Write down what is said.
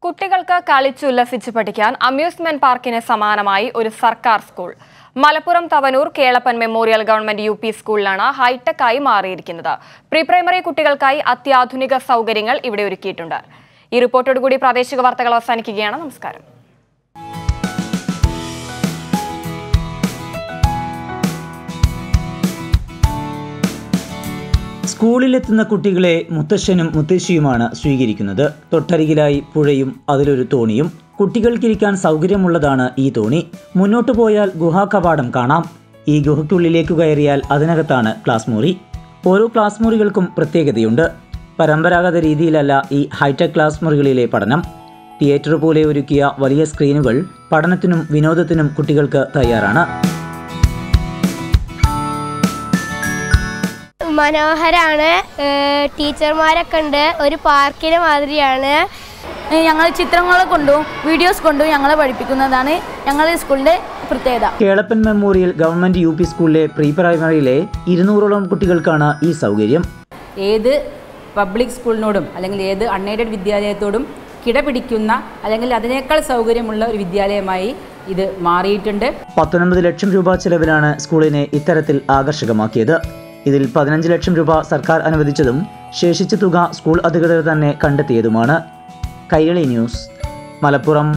കുട്ടികൾക്ക് കളിച്ചുല്ലസിച്ച് പഠിക്കാൻ അമ്യൂസ്മെന്റ് പാർക്കിന് സമാനമായി ഒരു സർക്കാർ school Malappuram Thavanur Kelappan memorial government U P സ്കൂളിലാണ് ഹൈടെക് ആയി മാറിയിരിക്കുന്നത് പ്രീ പ്രൈമറി കുട്ടികൾക്കായി അത്യാധുനിക സൗകര്യങ്ങൾ ഇവിടെ ഒരുക്കിയിട്ടുണ്ട് ഈ റിപ്പോർട്ടോടുകൂടി പ്രാദേശിക വാർത്തകൾ അവസാനിക്കുകയാണ് നമസ്കാരം സ്കൂളിലെത്തുന്ന കുട്ടികളെ മുത്തശ്ശനും മുത്തശ്ശിയുമാണ് സ്വീകരിക്കുന്നത് തൊട്ടരികിലായി പുഴയും അതിലൊരു തോണിയും കുട്ടികൾക്കിരിക്കാൻ സൗകര്യമുള്ളതാണ് ഈ തോണി മുന്നോട്ടു പോയാൽ ഗുഹാ കവാടം കാണാം ഈ ഗുഹയ്ക്കുള്ളിലേക്ക് കയറിയാൽ അതിനകത്താണ് ക്ലാസ് മുറി ഓരോ ക്ലാസ് മുറികൾക്കും പ്രത്യേകതയുണ്ട് പരമ്പരാഗത രീതിയിലല്ല ഈ ഹൈടെക് ക്ലാസ് മുറികളിലെ പഠനം തിയേറ്റർ പോലെ ഒരുക്കിയ വലിയ സ്ക്രീനുകൾ പഠനത്തിനും വിനോദത്തിനും കുട്ടികൾക്ക് തയ്യാറാണ് മനോഹരാണ് ഏഹ് ടീച്ചർമാരൊക്കെ ഉണ്ട് ഒരു പാർക്കിന് മാതിരിയാണ് ഞങ്ങൾ ചിത്രങ്ങൾ കൊണ്ടും വീഡിയോസ് കൊണ്ടും ഞങ്ങളെ പഠിപ്പിക്കുന്നതാണ് ഞങ്ങളുടെ സ്കൂളിൻ്റെ പ്രത്യേകത Kelappan memorial government U P സ്കൂളിലെ പ്രീ പ്രൈമറിയിലെ ഇരുന്നൂറോളം കുട്ടികൾക്കാണ് ഈ സൗകര്യം ഏത് പബ്ലിക് സ്കൂളിനോടും അല്ലെങ്കിൽ ഏത് അൺഎയ്ഡഡ് വിദ്യാലയത്തോടും കിടപിടിക്കുന്ന അല്ലെങ്കിൽ അതിനേക്കാൾ സൗകര്യമുള്ള ഒരു വിദ്യാലയമായി ഇത് മാറിയിട്ടുണ്ട് പത്തൊൻപത് ലക്ഷം രൂപ ചെലവിലാണ് സ്കൂളിനെ ഇത്തരത്തിൽ ആകർഷകമാക്കിയത് ഇതിൽ പതിനഞ്ച് ലക്ഷം രൂപ സർക്കാർ അനുവദിച്ചതും ശേഷിച്ച തുക സ്കൂൾ അധികൃതർ തന്നെ കണ്ടെത്തിയതുമാണ് കൈരളി ന്യൂസ് മലപ്പുറം